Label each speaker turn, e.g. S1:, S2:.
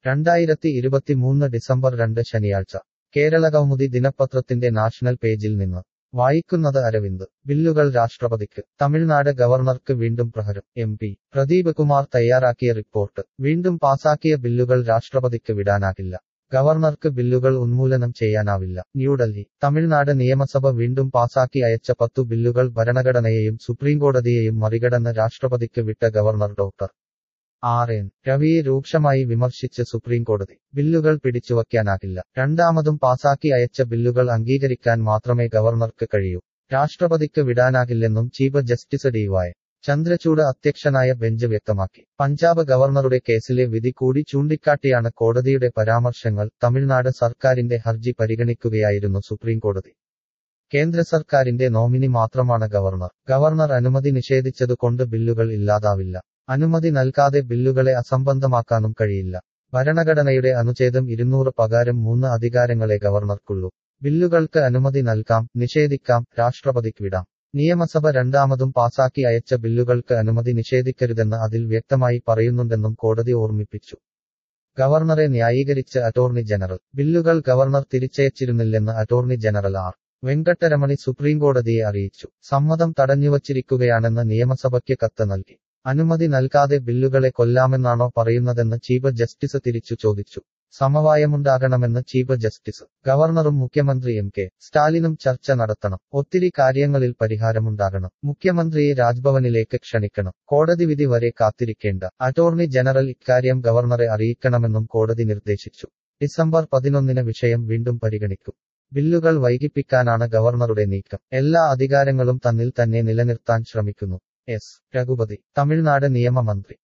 S1: രണ്ടായിരത്തി ഇരുപത്തിമൂന്ന് ഡിസംബർ രണ്ട് ശനിയാഴ്ച കേരളകൗമുദി ദിനപത്രത്തിന്റെ നാഷണൽ പേജിൽ നിന്ന് വായിക്കുന്നത് അരവിന്ദ് ബില്ലുകൾ രാഷ്ട്രപതിക്ക് തമിഴ്നാട് ഗവർണർക്ക് വീണ്ടും പ്രഹരം എം പി പ്രദീപ് കുമാർ തയ്യാറാക്കിയ റിപ്പോർട്ട് വീണ്ടും പാസാക്കിയ ബില്ലുകൾ രാഷ്ട്രപതിക്ക് വിടാനാകില്ല ഗവർണർക്ക് ബില്ലുകൾ ഉന്മൂലനം ചെയ്യാനാവില്ല ന്യൂഡൽഹി തമിഴ്നാട് നിയമസഭ വീണ്ടും പാസാക്കി അയച്ച പത്തു ബില്ലുകൾ ഭരണഘടനയെയും സുപ്രീംകോടതിയെയും മറികടന്ന് രാഷ്ട്രപതിക്ക് വിട്ട ഗവർണർ ഡോക്ടർ ആർ എൻ രവിയെ രൂക്ഷമായി വിമർശിച്ച് സുപ്രീംകോടതി ബില്ലുകൾ പിടിച്ചുവയ്ക്കാനാകില്ല രണ്ടാമതും പാസാക്കി അയച്ച ബില്ലുകൾ അംഗീകരിക്കാൻ മാത്രമേ ഗവർണർക്ക് കഴിയൂ രാഷ്ട്രപതിക്ക് വിടാനാകില്ലെന്നും chief justice D Y Chandrachud അധ്യക്ഷനായ ബെഞ്ച് വ്യക്തമാക്കി പഞ്ചാബ് ഗവർണറുടെ കേസിലെ വിധി കൂടി ചൂണ്ടിക്കാട്ടിയാണ് കോടതിയുടെ പരാമർശങ്ങൾ തമിഴ്നാട് സർക്കാരിന്റെ ഹർജി പരിഗണിക്കുകയായിരുന്നു സുപ്രീംകോടതി കേന്ദ്ര സർക്കാരിന്റെ നോമിനി മാത്രമാണ് ഗവർണർ ഗവർണർ അനുമതി നിഷേധിച്ചതുകൊണ്ട് ബില്ലുകൾ ഇല്ലാതാവില്ല അനുമതി നൽകാതെ ബില്ലുകളെ അസംബന്ധമാക്കാനും കഴിയില്ല ഭരണഘടനയുടെ അനുച്ഛേദം ഇരുന്നൂറ് പകാരം മൂന്ന് അധികാരങ്ങളെ ഗവർണർക്കുള്ളൂ ബില്ലുകൾക്ക് അനുമതി നൽകാം നിഷേധിക്കാം രാഷ്ട്രപതിക്ക് വിടാം നിയമസഭ രണ്ടാമതും പാസാക്കി അയച്ച ബില്ലുകൾക്ക് അനുമതി നിഷേധിക്കരുതെന്ന് അതിൽ വ്യക്തമായി പറയുന്നുണ്ടെന്നും കോടതി ഓർമ്മിപ്പിച്ചു ഗവർണറെ ന്യായീകരിച്ച് അറ്റോർണി ജനറൽ ബില്ലുകൾ ഗവർണർ തിരിച്ചയച്ചിരുന്നില്ലെന്ന് അറ്റോർണി ജനറൽ ആർ വെങ്കട്ടരമണി സുപ്രീംകോടതിയെ അറിയിച്ചു സമ്മതം തടഞ്ഞുവച്ചിരിക്കുകയാണെന്ന് നിയമസഭയ്ക്ക് കത്ത് നൽകി അനുമതി നൽകാതെ ബില്ലുകളെ കൊല്ലാമെന്നാണോ പറയുന്നതെന്ന് ചീഫ് ജസ്റ്റിസ് തിരിച്ചു ചോദിച്ചു സമവായമുണ്ടാകണമെന്ന് ചീഫ് ജസ്റ്റിസ് ഗവർണറും മുഖ്യമന്ത്രി എം കെ സ്റ്റാലിനും ചർച്ച നടത്തണം ഒത്തിരി കാര്യങ്ങളിൽ പരിഹാരമുണ്ടാകണം മുഖ്യമന്ത്രിയെ രാജ്ഭവനിലേക്ക് ക്ഷണിക്കണം കോടതി വിധി വരെ കാത്തിരിക്കേണ്ട അറ്റോർണി ജനറൽ ഇക്കാര്യം ഗവർണറെ അറിയിക്കണമെന്നും കോടതി നിർദ്ദേശിച്ചു ഡിസംബർ പതിനൊന്നിന് വിഷയം വീണ്ടും പരിഗണിക്കും ബില്ലുകൾ വൈകിപ്പിക്കാനാണ് ഗവർണറുടെ നീക്കം എല്ലാ അധികാരങ്ങളും തന്നിൽ തന്നെ നിലനിർത്താൻ ശ്രമിക്കുന്നു എസ് രഘുപതി തമിഴ്നാട് നിയമമന്ത്രി